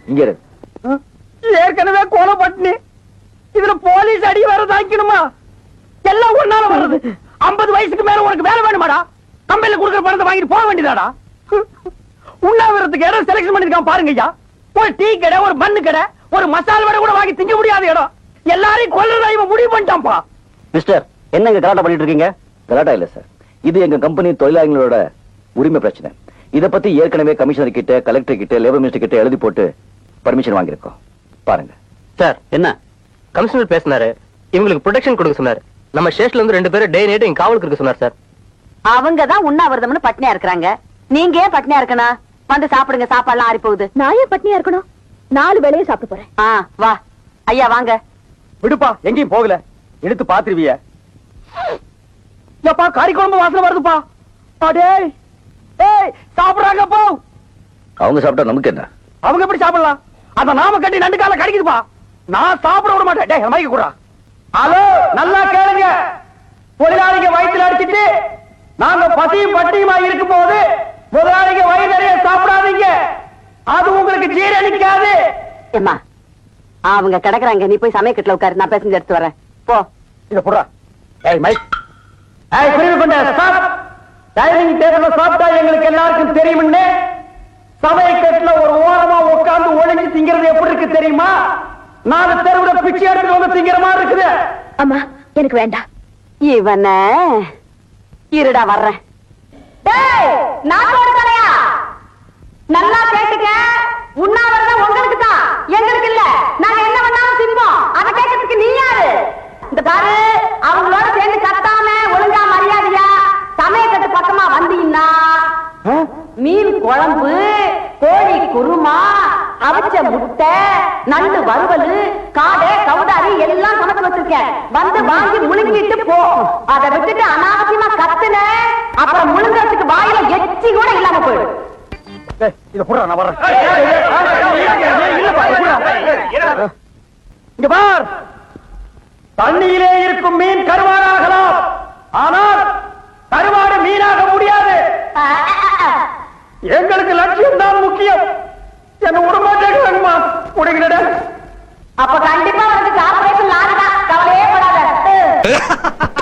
இங்க இரு ஏற்கனவே கொலை பட்டினி இதுல போலீஸ் அடி வேற தாங்கிக்கணுமா எல்லாம் ஒன்னால வருது ஐம்பது வயசுக்கு மேல உனக்கு வேலை வேணுமாடா கம்பெனில கொடுக்குற பணத்தை வாங்கிட்டு போக வேண்டியதாடா உண்ணாவிரத்துக்கு இடம் செலக்ஷன் பண்ணிருக்கான் பாருங்க ஐயா ஒரு டீ கடை ஒரு பண்ணு கடை ஒரு மசால் வடை கூட வாங்கி திங்க முடியாத இடம் எல்லாரையும் கொல்றதா இவன் முடிவு பண்ணிட்டான்ப்பா மிஸ்டர் என்ன இங்க கலாட்டா பண்ணிட்டு இருக்கீங்க கலாட்டா இல்ல சார் இது எங்க கம்பெனி தொழிலாளர்களோட உரிமை பிரச்சனை இத பத்தி ஏற்கனவே கமிஷனர் கிட்ட கலெக்டர் கிட்ட லேபர் மினிஸ்டர் கிட்ட எழுதி போட்டு பர்மிஷன் வாங்கியிருக்கோம் பாருங்க சார் என்ன கமிஷனர் பேசினாரு இவங்களுக்கு ப்ரொடெக்ஷன் கொடுக்க சொன்னாரு நம்ம ஸ்டேஷன்ல இருந்து ரெண்டு பேரும் டே நைட் இங்க காவலுக்கு இருக்க சொன்னார் சார் அவங்க தான் உண்ணாவிரதம்னு பட்னியா இருக்கிறாங்க நீங்க ஏன் பட்னியா இருக்கணும் வந்து சாப்பிடுங்க சாப்பாடுலாம் ஆறி போகுது நான் ஏன் பட்னியா இருக்கணும் நாலு வேளையும் சாப்பிட்டு போறேன் ஆ வா ஐயா வாங்க விடுப்பா எங்கேயும் போகல எடுத்து பாத்துருவிய எப்பா கறி குழம்பு வாசனை வருதுப்பா அடே ஏய் சாப்பிடுறாங்க போ அவங்க சாப்பிட்டா நமக்கு என்ன அவங்க எப்படி சாப்பிடலாம் அந்த நாம கட்டி நண்டு கால கடிக்குதுப்பா நான் சாப்பிட விட மாட்டேன் டேய் மைக்க கூடா ஹலோ நல்லா கேளுங்க தொழிலாளிங்க வயிற்றுல அடிச்சிட்டு நாங்க பசியும் பட்டியுமா இருக்கும் போது முதலாளிங்க வயிறு நிறைய சாப்பிடாதீங்க அது உங்களுக்கு ஜீரணிக்காது ஏம்மா அவங்க கிடக்குறாங்க நீ போய் சமயக்கட்டுல உட்காரு நான் பேசஞ்சு எடுத்து வரேன் போ இத புடுறா ஏய் மைக் ஏய் குருவி கொண்ட ஸ்டாப் டைனிங் டேபிள்ல சாப்பிட்டா எங்களுக்கு எல்லாருக்கும் தெரியும்னு சமயக்கட்டுல ஒரு ஓரமா உட்கார்ந்து ஒளிஞ்சு திங்கிறது எப்படி இருக்கு தெரியுமா நாலு தெருவுல பிச்சை எடுத்து வந்து திங்கிற மாதிரி இருக்குது அம்மா எனக்கு வேண்டாம் இவன இருடா வர்றேன் டேய் நாட்டோட கடையா நல்லா கேட்டுக்க உண்ணாவிரதம் உங்களுக்கு தான் எங்களுக்கு இல்ல நாங்க என்ன பண்ணாலும் தின்போம் அத கேட்கறதுக்கு நீ யாரு இந்த பாரு அவங்களோட சேர்ந்து கத்தாம ஒழுங்கா மரியாதையா சமயக்கட்டு பக்கமா வந்தீங்கன்னா மீன் குழம்பு கோழி குருமா அவிச்ச முட்டை நண்டு வறுவல் காடை கவுதாரி எல்லாம் சமைச்சு வச்சிருக்கேன் வந்து வாங்கி முழுங்கிட்டு போ அதை விட்டுட்டு அனாவசியமா கத்துன அப்புறம் முழுங்கறதுக்கு வாயில எச்சி கூட இல்லாம போயிடும் ஏய், இத புடுறா நான் வர்றேன் இல்லப்பா, இத புடுறா. இங்க பார் தண்ணியிலே இருக்கும் மீன் கருவாடாகலாம் ஆனால் கருவாடு மீனாக முடியாது எங்களுக்கு லட்சியம் தான் முக்கியம் என்ன விடமாட்டேங்கிறாங்கம்மா உடைகிறட அப்ப கண்டிப்பா வந்து கார்பரேஷன் நானுதான் கவலையே படாத